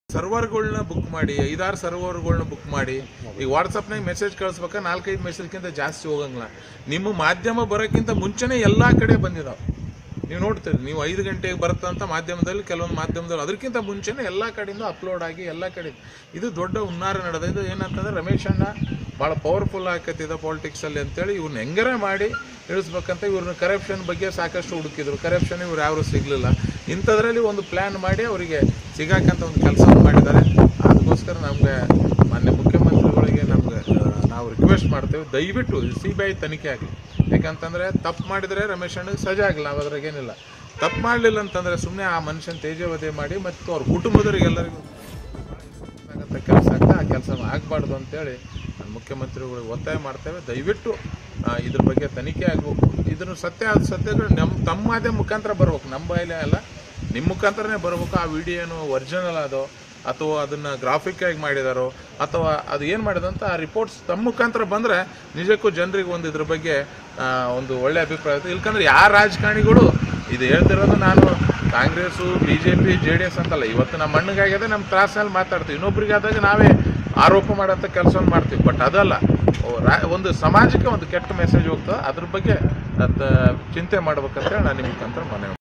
ಸರ್ವರ್ಗಳನ್ನ book ಮಾಡಿ ಐದಾರು ಸರ್ವರ್ಗಳನ್ನ book ಮಾಡಿ ಈಗ ವಾಟ್ಸಪ್ನಾಗ ಮೆಸೇಜ್ ಕಳಿಸ್ಬೇಕಾ ನಾಲ್ಕೈದು ಮೆಸೇಜ್ಗಿಂತ ಜಾಸ್ತಿ ಹೋಗಂಗಿಲ್ಲ ನಿಮ್ಮ ಮಾಧ್ಯಮ ಬರೋಕ್ಕಿಂತ ಮುಂಚೆನೇ ಎಲ್ಲ ಕಡೆ ಬಂದಿದಾವೆ ನೀವು ನೋಡ್ತೀರಿ ನೀವು ಐದು ಗಂಟೆಗೆ ಬರುತ್ತಂತ ಮಾಧ್ಯಮದಲ್ಲಿ ಕೆಲವೊಂದು ಮಾಧ್ಯಮದಲ್ಲಿ ಅದಕ್ಕಿಂತ ಮುಂಚೆನೇ ಎಲ್ಲ ಕಡೆಯಿಂದ ಅಪ್ಲೋಡ್ ಆಗಿ ಎಲ್ಲ ಕಡೆ ಇದು ದೊಡ್ಡ ಹುನ್ನಾರ ನಡೆದ ಇದು ಏನಂತಂದ್ರೆ ರಮೇಶ್ ಅಣ್ಣ ಭಾಳ ಪವರ್ಫುಲ್ ಆಕತ್ತಿದೆ ಪಾಲಿಟಿಕ್ಸಲ್ಲಿ ಅಂತೇಳಿ ಇವ್ರನ್ನ ಹೆಂಗಾರ ಮಾಡಿ ಇಳಿಸ್ಬೇಕಂತ ಇವ್ರನ್ನ ಕರಪ್ಷನ್ ಬಗ್ಗೆ ಸಾಕಷ್ಟು ಹುಡುಕಿದ್ರು ಕರಪ್ಷನ್ ಇವ್ರು ಯಾರು ಸಿಗಲಿಲ್ಲ ಇಂಥದ್ರಲ್ಲಿ ಒಂದು ಪ್ಲ್ಯಾನ್ ಮಾಡಿ ಅವರಿಗೆ ಸಿಗಾಕಂತ ಒಂದು ಕೆಲಸ ಮಾಡಿದ್ದಾರೆ ಅದಕ್ಕೋಸ್ಕರ ನಮಗೆ ಮಾನ್ಯ ಮುಖ್ಯಮಂತ್ರಿಗಳಿಗೆ ನಮ್ಗೆ ಆ, ನಾವು ರಿಕ್ವೆಸ್ಟ್ ಮಾಡ್ತೇವೆ ದಯವಿಟ್ಟು ಸಿ ಬಿ ಐ ತನಿಖೆ ಆಗಲಿ ಯಾಕಂತಂದರೆ ತಪ್ಪು ಮಾಡಿದರೆ ರಮೇಶ್ ಅಣ್ಣಗೆ ಸಜಾ ಆಗಲ್ಲ ನಾವು ಅದ್ರಾಗೇನಿಲ್ಲ ತಪ್ಪು ಮಾಡಲಿಲ್ಲ ಅಂತಂದರೆ ಸುಮ್ಮನೆ ಆ ಮನುಷ್ಯನ ತೇಜವಧೆ ಮಾಡಿ ಮತ್ತು ಅವ್ರ ಕುಟುಂಬದವರಿಗೆಲ್ಲರಿಗೂ ಆಗಂತ ಕೆಲಸ ಆಗ್ತಾ ಆ ಕೆಲಸ ಆಗಬಾರ್ದು ಅಂತೇಳಿ ನಾನು ಮುಖ್ಯಮಂತ್ರಿಗಳಿಗೆ ಒತ್ತಾಯ ಮಾಡ್ತೇವೆ ದಯವಿಟ್ಟು ಆ, ಇದ್ರ ಬಗ್ಗೆ ತನಿಖೆ ಆಗಬೇಕು ಇದ್ರ ಸತ್ಯ ಆದ ಸತ್ಯಗಳು ನಮ್ಮ ತಮ್ಮ ಮಾಧ್ಯಮ ಮುಖಾಂತರ ಬರ್ಬೇಕು ನಮ್ಮ ಬಾಯಿಲೆ ಅಲ್ಲ ನಿಮ್ಮ ಮುಖಾಂತರನೇ ಬರ್ಬೇಕು ಆ ವಿಡಿಯೋ ಏನು ಒರಿಜಿನಲ್ ಅದೋ ಅಥವಾ ಅದನ್ನು ಗ್ರಾಫಿಕ್ ಆಗಿ ಮಾಡಿದಾರೋ ಅಥವಾ ಅದು ಏನು ಮಾಡಿದಂತ ಆ ರಿಪೋರ್ಟ್ಸ್ ತಮ್ಮ ಮುಖಾಂತರ ಬಂದರೆ ನಿಜಕ್ಕೂ ಜನರಿಗೆ ಒಂದು ಇದ್ರ ಬಗ್ಗೆ ಆ, ಒಂದು ಒಳ್ಳೆ ಅಭಿಪ್ರಾಯ ಇರುತ್ತೆ ಇಲ್ಕಂದ್ರೆ ಯಾರ ರಾಜಕಾರಣಿಗಳು ಇದು ಹೇಳ್ತಿರೋದು ನಾನು Congress B J P J D S ಅಂತಲ್ಲ ಇವತ್ತು ನಮ್ಮ ಮಣ್ಣಿಗಾಗ್ಯದ ನಮ್ಮ ತ್ರಾಸಲ್ಲಿ ಮಾತಾಡ್ತೀವಿ ಇನ್ನೊಬ್ರಿಗಾದಾಗ ನಾವೇ ಆರೋಪ ಮಾಡೋಂಥ ಕೆಲಸವನ್ನು ಮಾಡ್ತೀವಿ ಬಟ್ ಅದಲ್ಲ ಓ, ರಾ- ಒಂದು ಸಮಾಜಕ್ಕೆ ಒಂದು ಕೆಟ್ಟ ಮೆಸೇಜ್ ಹೋಗ್ತದೆ ಅದ್ರ ಬಗ್ಗೆ ಅದ್ ಚಿಂತೆ ಮಾಡ್ಬೇಕಂತೇಳಿ ನಾನು ನಿಮ್ಮ ಮುಖಾಂತರ ಮನವಿ